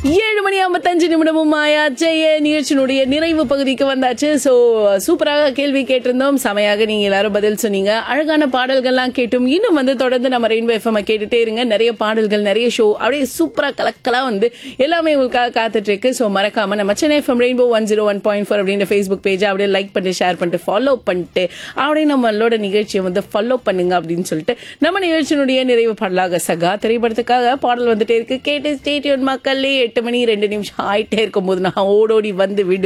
ஏழு மணி ஐம்பத்தஞ்சு நிமிடமும் ஆயாச்சு ஏன் நிகழ்ச்சியினுடைய நிறைவு பகுதிக்கு வந்தாச்சு ஸோ சூப்பராக கேள்வி கேட்டிருந்தோம் செமையாக நீங்க எல்லாரும் பதில் சொன்னீங்க அழகான பாடல்கள்லாம் கேட்டும் இன்னும் வந்து தொடர்ந்து நம்ம ரெயின்போ எஃப்எம் கேட்டுட்டே இருங்க நிறைய பாடல்கள் நிறைய ஷோ அப்படியே சூப்பரா கலக்கலா வந்து எல்லாமே உங்களுக்காக காத்துட்டு இருக்கு ஸோ மறக்காம நம்ம Chennai FM rainbow one zero one point four அப்படின்ற ஃபேஸ்புக் பேஜை அப்படியே லைக் பண்ணிட்டு ஷேர் பண்ணிட்டு ஃபாலோ பண்ணிட்டு அப்படியே நம்மளோட நிகழ்ச்சியை வந்து ஃபாலோ பண்ணுங்க அப்படின்னு சொல்லிட்டு நம்ம நிகழ்ச்சியினுடைய நிறைவு பாடலாக சகா திரைப்படத்துக்காக பாடல் வந்துட்டே இருக்கு கேட்டு ஸ்டேடியோன் மக்களே எட்டு மணி ரெண்டு நிமிஷம் ஆயிட்டே இருக்கும்போது நான் ஓடோடி வந்து விடு